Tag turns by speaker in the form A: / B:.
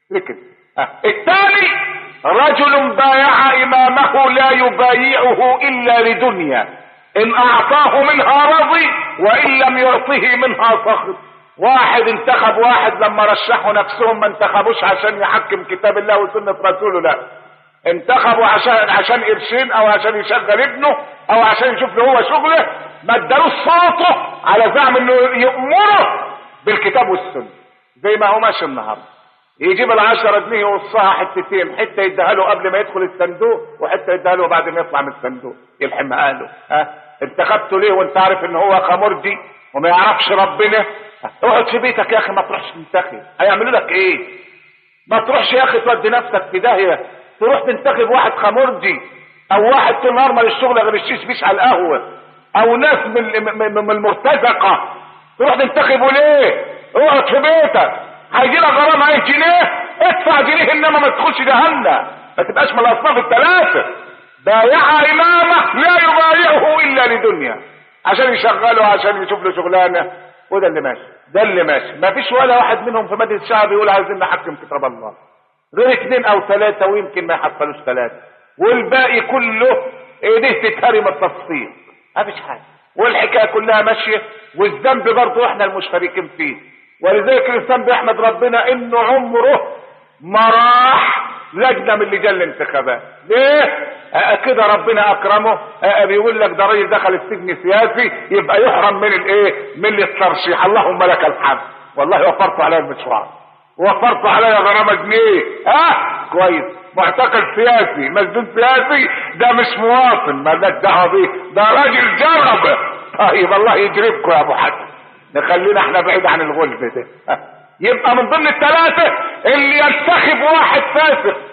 A: ركز آه. الثاني رجل بايع امامه لا يبايعه الا لدنيا ان اعطاه منها رضي وان لم يعطه منها سخط واحد انتخب واحد لما رشحوا نفسهم ما انتخبوش عشان يحكم كتاب الله وسنة رسوله لا انتخبوا عشان عشان قرشين او عشان يشغل ابنه او عشان يشوف له هو شغله ما ادالوش صوته على زعم انه يأمره بالكتاب والسنة زي ما هو ماشي النهارده يجيب العشرة جنيه يوصها حتتين حتة يديها له قبل ما يدخل الصندوق وحتة يديها له بعد ما يطلع من الصندوق يلحمها له ها انتخبته ليه وانت عارف ان هو خمرجي وما يعرفش ربنا اقعد في بيتك يا اخي ما تروحش تنتخب هيعملوا لك ايه ما تروحش يا اخي تودي نفسك في داهيه تروح تنتخب واحد خمرجي او واحد طول النهار مالوش شغل غير الشيش بيش على القهوه او ناس من من من المرتزقه تروح تنتخبه ليه اقعد في بيتك هيجي لك غرام 100 جنيه ادفع جنيه انما ما تدخلش جهنم ما تبقاش من الاصناف الثلاثه بايع امامه لا يبايعه الا لدنيا عشان يشغله عشان يشوف له شغلانه وده اللي ماشي ده اللي ماشي ما فيش ولا واحد منهم في مجلس الشعب يقول عايزين نحكم كتاب الله غير اثنين او ثلاثه ويمكن ما يحصلوش ثلاثه والباقي كله ايديه تتهرم التصفيق ما فيش حاجه والحكايه كلها ماشيه والذنب برضه احنا المشتركين فيه ولذلك الانسان بيحمد ربنا انه عمره ما راح لجنه من لجان الانتخابات ليه آه كده ربنا اكرمه آه بيقول لك ده راجل دخل السجن سياسي يبقى يحرم من الايه من الترشيح اللهم لك الحمد والله وفرت عليا المشوار وفرت عليا غرامه جنيه ها آه كويس معتقل سياسي مسجون سياسي ده مش مواطن مالناش دعوه بيه ده راجل جرب طيب الله يجربكم يا ابو حسن نخلينا احنا بعيد عن الغلب ده يبقى من ضمن الثلاثة اللي ينتخب واحد فاسق